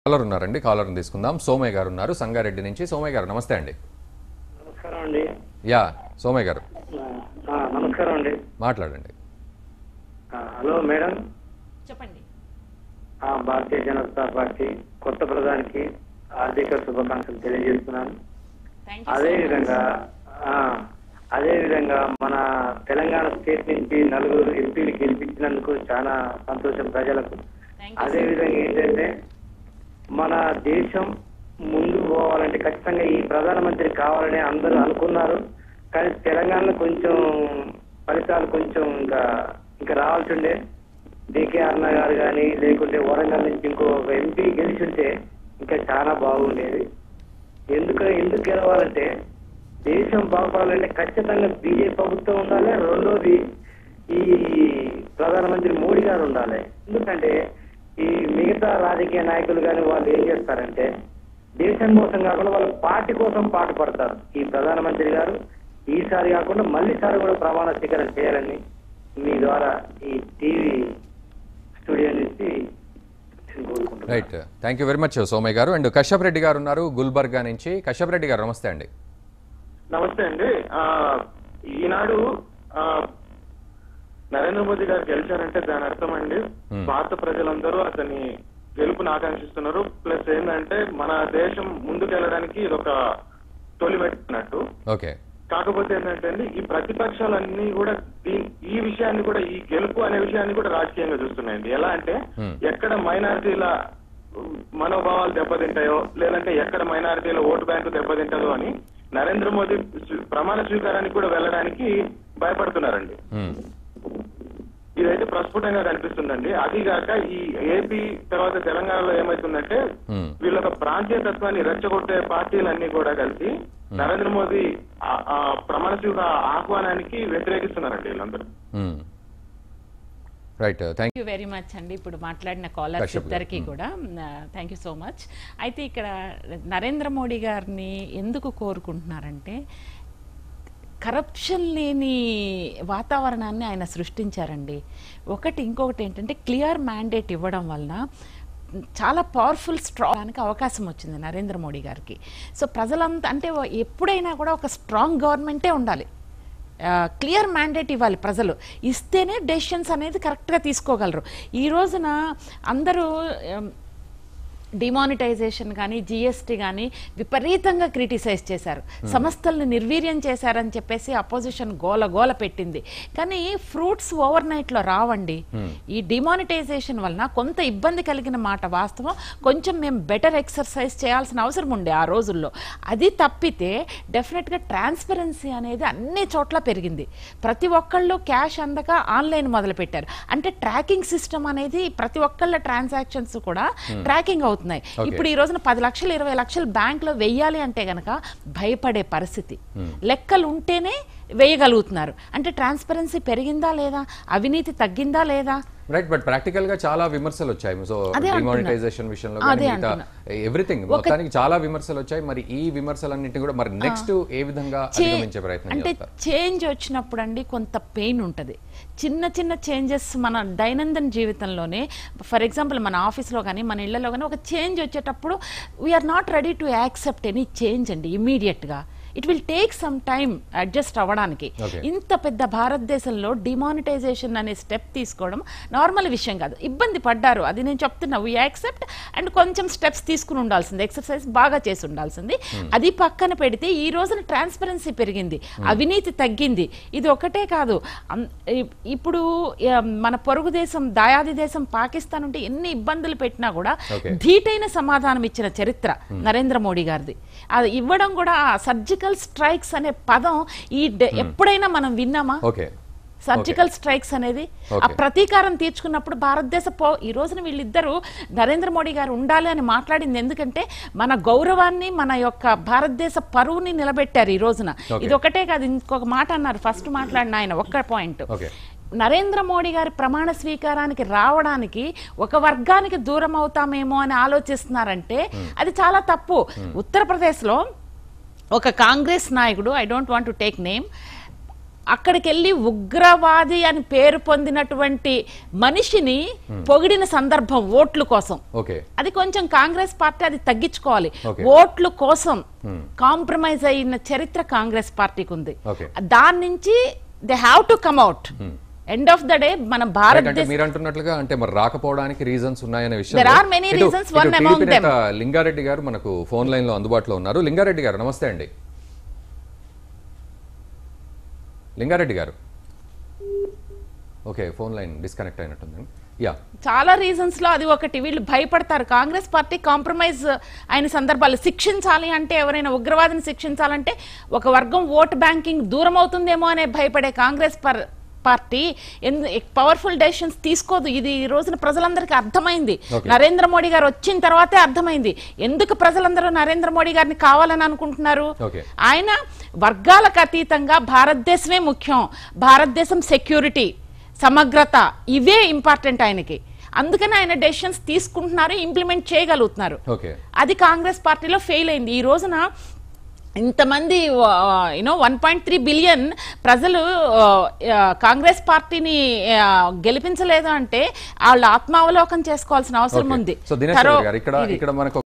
Caller ఉన్నారండి caller తీసుకుందాం సోమయ్య గారు ఉన్నారు సంగారెడ్డి నుంచి సోమయ్య గారు నమస్తే అండి నమస్కారం అండి యా సోమయ్య గారు ఆ, నమస్కారం అండి మాట్లాడండి ఆ, హలో మేడం చెప్పండి ఆ, భారతీయ జనతా పార్టీ కొత్త ప్రధానికి ఆర్థిక శుభాకాంక్షలు తెలియజేస్తున్నాను థ్యాంక్ అదే యూ విధంగా ఆ, అదే విధంగా మన తెలంగాణ స్టేట్ నుంచి నలుగురు ఎంపీలు గెలిపించినందుకు చాలా సంతోషం ప్రజలకు థ్యాంక్ అదే విధంగా ఏంటంటే మన దేశం ముందుకు పోవాలంటే ఖచ్చితంగా ఈ ప్రధానమంత్రి కావాలని అందరూ అనుకున్నారు కానీ తెలంగాణలో కొంచెం ఫలితాలు కొంచెం ఇంకా ఇంకా రావాల్సి ఉండే డికే అన్న గారు కానీ లేకుంటే వరంగల్ నుంచి ఇంకో ఒక ఎంపీ గెలిచుంటే ఇంకా చాలా బాగుండేది ఎందుకు ఎందుకు గెలవాలంటే దేశం బాగుపడాలంటే ఖచ్చితంగా బీజేపీ ప్రభుత్వం ఉండాలి రెండోది ఈ ప్రధానమంత్రి మోడీ గారు ఉండాలి ఎందుకంటే ఈ మిగతా రాజకీయ నాయకులు కానీ వాళ్ళు ఏం చేస్తారంటే దేశం కోసం కాకుండా వాళ్ళ పార్టీ కోసం పాటు పడతారు ఈ ప్రధానమంత్రి గారు ఈసారి కాకుండా మళ్ళీసారి కూడా ప్రమాణ స్వీకారం చేయాలని మీ ద్వారా ఈ టీవీ స్టూడియో నుంచి నేను కోరుకుంటున్నాను right thank you very much Somayya garu and Kashyap Reddy గారు ఉన్నారు గుల్బర్గా నుంచి కశ్యప్ రెడ్డి గారు నమస్తే అండి నమస్తే అండి ఆ, ఈనాడు ఆ, నరేంద్ర మోదీ గారు గెలిచారంటే దాని అర్థం అండి Hmm. భారత ప్రజలందరూ అతని గెలుపును ఆకాంక్షిస్తున్నారు ప్లస్ ఏంటంటే మన దేశం ముందుకెళ్ళడానికి ఇది ఒక తొలి పెట్టినట్టు ఓకే కాకపోతే ఏంటంటే అండి ఈ ప్రతిపక్షాలన్నీ కూడా దీ- ఈ విషయాన్ని కూడా ఈ గెలుపు అనే విషయాన్ని కూడా రాజకీయంగా చూస్తున్నాయండి ఎలా అంటే Hmm. ఎక్కడ మైనారిటీల మనోభావాలు దెబ్బతింటాయో లేదంటే ఎక్కడ మైనారిటీల ఓటు బ్యాంకు దెబ్బతింటదో అని నరేంద్ర మోదీ స్వీ- ప్రమాణ స్వీకారానికి కూడా వెళ్ళడానికి భయపడుతున్నారండి Hmm. ఇదైతే ప్రస్ఫుటంగా కనిపిస్తుందండి అదిగాక ఈ ఏపీ తర్వాత తెలంగాణలో ఏమైతుందంటే Hmm. వీళ్ళ ఒక ప్రాంతీయ తత్వాన్ని రెచ్చగొట్టే పార్టీలన్నీ కూడా కలిసి నరేంద్ర మోదీ ఆ- ఆ ప్రమాణ స్వీకార ఆహ్వానానికి వ్యతిరేకిస్తున్నారండి వీళ్ళందరూ right thank thank you very much అండి ఇప్పుడు మాట్లాడిన కాలర్స్ కశ్యప్ గారు. ఇద్దరికి కూడా థ్యాంక్ యూ సో మచ్ అయితే ఇక్కడ నరేంద్ర మోడీ గారిని ఎందుకు కోరుకుంటున్నారంటే కరప్షన్ లేని వాతావరణాన్ని ఆయన సృష్టించారండి ఒకటి ఇంకొకటి ఏంటంటే క్లియర్ మ్యాండేట్ ఇవ్వడం వలన చాలా పవర్ఫుల్ స్ట్రాంగ్ అవకాశం వచ్చింది నరేంద్ర మోడీ గారికి సో ప్రజలంతా అంటే ఎప్పుడైనా కూడా ఒక స్ట్రాంగ్ గవర్నమెంటే ఉండాలి క్లియర్ మ్యాండేట్ ఇవ్వాలి ప్రజలు ఇస్తేనే డెసిషన్స్ అనేది కరెక్ట్గా తీసుకోగలరు ఈ రోజున అందరూ um, డిమానిటైజేషన్ కానీ జిఎస్టీ కానీ విపరీతంగా క్రిటిసైజ్ చేశారు సంస్థల్ని నిర్వీర్యం చేశారని చెప్పేసి అపోజిషన్ గోల గోల పెట్టింది కానీ ఫ్రూట్స్ ఓవర్ నైట్లో రావండి ఈ డిమానిటైజేషన్ వలన కొంత ఇబ్బంది కలిగిన మాట వాస్తవం కొంచెం మేము బెటర్ ఎక్సర్సైజ్ చేయాల్సిన అవసరం ఉండే ఆ రోజుల్లో అది తప్పితే డెఫినెట్గా ట్రాన్స్పరెన్సీ అనేది అన్ని చోట్ల పెరిగింది ప్రతి ఒక్కళ్ళు క్యాష్ అందక ఆన్లైన్ మొదలు పెట్టారు అంటే ట్రాకింగ్ సిస్టమ్ అనేది ప్రతి ఒక్కళ్ళ ట్రాన్సాక్షన్స్ కూడా ట్రాకింగ్ అవుతున్నాయి ఇప్పుడు ఈ రోజున పది లక్షలు ఇరవై లక్షలు బ్యాంక్ లో వెయ్యాలి అంటే గనక భయపడే పరిస్థితి లెక్కలు ఉంటేనే వేయగలుగుతున్నారు అంటే ట్రాన్స్పరెన్సీ పెరిగిందా లేదా అవినీతి తగ్గిందా లేదా రైట్ బట్ ప్రాక్టికల్ గా చాలా విమర్శలు వచ్చాయి సో అదే అంటున్నా. డిమానిటైజేషన్ విషయంలో అదే మిగతా ఎవ్రీథింగ్ మొత్తానికి చాలా విమర్శలు వచ్చాయి మరి ఈ విమర్శలన్నింటినీ కూడా మరి నెక్స్ట్ ఏ విధంగా చే- అధిగమించే ప్రయత్నం అంటే చేస్తారు చేంజ్ వచ్చినప్పుడు అండి కొంత పెయిన్ ఉంటుంది చిన్న చిన్న చేంజెస్ మన దైనందిన జీవితంలోనే ఫర్ ఎగ్జాంపుల్ మన ఆఫీస్లో కానీ మన ఇళ్లలో కానీ ఒక చేంజ్ వచ్చేటప్పుడు we are not ready to accept any change అండి ఇమీడియట్గా it will take some time adjust అవ్వడానికి Okay. ఇంత పెద్ద భారతదేశంలో డిమానిటైజేషన్ అనే స్టెప్ తీసుకోవడం నార్మల్ విషయం కాదు ఇబ్బంది పడ్డారు అది నేను చెప్తున్నా వీ యాక్సెప్ట్ అండ్ కొంచెం స్టెప్స్ తీసుకుని ఉండాల్సింది ఎక్సర్సైజ్ బాగా చేసి ఉండాల్సింది అది పక్కన పెడితే ఈ రోజున ట్రాన్స్పరెన్సీ పెరిగింది అవినీతి తగ్గింది ఇది ఒకటే కాదు అం- ఇ- ఇప్పుడు ఆ, మన పొరుగు దేశం దాయాది దేశం పాకిస్తాన్ ఉంటే ఎన్ని ఇబ్బందులు పెట్టినా కూడా Okay. ధీటైన సమాధానం ఇచ్చిన చరిత్ర నరేంద్ర మోడీ గారిది అది ఇవ్వడం కూడా సర్జికల్ స్ట్రైక్స్ అనే పదం ఈ డ- ఎప్పుడైనా మనం విన్నామా ఓకే సర్జికల్ స్ట్రైక్స్ అనేది ఆ Okay. ప్రతీకారం తీర్చుకున్నప్పుడు భారతదేశ పో ఈ రోజున వీళ్ళిద్దరూ నరేంద్ర మోడీ గారు ఉండాలి అని మాట్లాడింది ఎందుకంటే మన గౌరవాన్ని మన యొక్క భారతదేశ పరువుని నిలబెట్టారు ఈ రోజున Okay. ఇది ఒకటే కాదు ఇంకొక మాట అన్నారు ఫస్ట్ మాట్లాడిన ఆయన ఒక్క పాయింట్ ఓకే నరేంద్ర మోడీ గారి ప్రమాణ స్వీకారానికి రావడానికి ఒక వర్గానికి దూరం అవుతామేమో అని ఆలోచిస్తున్నారంటే అది చాలా తప్పు ఉత్తరప్రదేశ్లో ఒక కాంగ్రెస్ నాయకుడు I don't want to take name అక్కడికి వెళ్ళి ఉగ్రవాది అని పేరు పొందినటువంటి మనిషిని పొగిడిన సందర్భం ఓట్ల కోసం ఓకే అది కొంచెం కాంగ్రెస్ పార్టీ అది తగ్గించుకోవాలి Okay. ఓట్ల కోసం కాంప్రమైజ్ అయిన చరిత్ర కాంగ్రెస్ పార్టీకి ఉంది Okay. దాని నుంచి they have to come out end of the day మన అంటే భారతదేశ మీరు అంటున్నట్లుగా అంటే మరి రాకపోవడానికి రీజన్స్ ఉన్నాయనే విషయం There are many reasons, one among them. Lingareddy గారు మనకు ఫోన్ లైన్ లో అందుబాటులో ఉన్నారు లింగారెడ్డి గారు నమస్తే అండి Lingareddy garu okay phone line disconnect అయినట్టుందండి యా చాలా రీజన్స్ లో అది ఒకటి వీళ్ళు భయపడతారు కాంగ్రెస్ పార్టీ కాంప్రమైజ్ అయిన సందర్భాలు శిక్షించాలి అంటే ఎవరైనా ఉగ్రవాదిని శిక్షించాలంటే ఒక వర్గం ఓట్ బ్యాంకింగ్ దూరం అవుతుందేమో అనే భయపడే కాంగ్రెస్ పర్ పార్టీ పవర్ఫుల్ డెసిషన్స్ తీసుకోదు ఇది ఈ రోజున ప్రజలందరికీ అర్థమైంది Okay. నరేంద్ర మోడీ గారు వచ్చిన తర్వాతే అర్థమైంది ఎందుకు ప్రజలందరూ నరేంద్ర మోడీ గారిని కావాలని అనుకుంటున్నారు Okay. ఆయన వర్గాలకు అతీతంగా భారతదేశమే ముఖ్యం భారతదేశం సెక్యూరిటీ సమగ్రత ఇవే ఇంపార్టెంట్ ఆయనకి అందుకని ఆయన డెసిషన్స్ తీసుకుంటున్నారు ఇంప్లిమెంట్ చేయగలుగుతున్నారు ఓకే అది కాంగ్రెస్ పార్టీలో ఫెయిల్ అయింది ఈ రోజున ఇంతమంది you know one point three billion ప్రజలు ఆ, ఆ, కాంగ్రెస్ పార్టీని ఆ, గెలిపించలేదు అంటే వాళ్ళు ఆత్మావలోకం చేసుకోవాల్సిన అవసరం ఉంది సో దినేష్ తరో- గారు ఇక్కడ ఇది. ఇక్కడ మనకు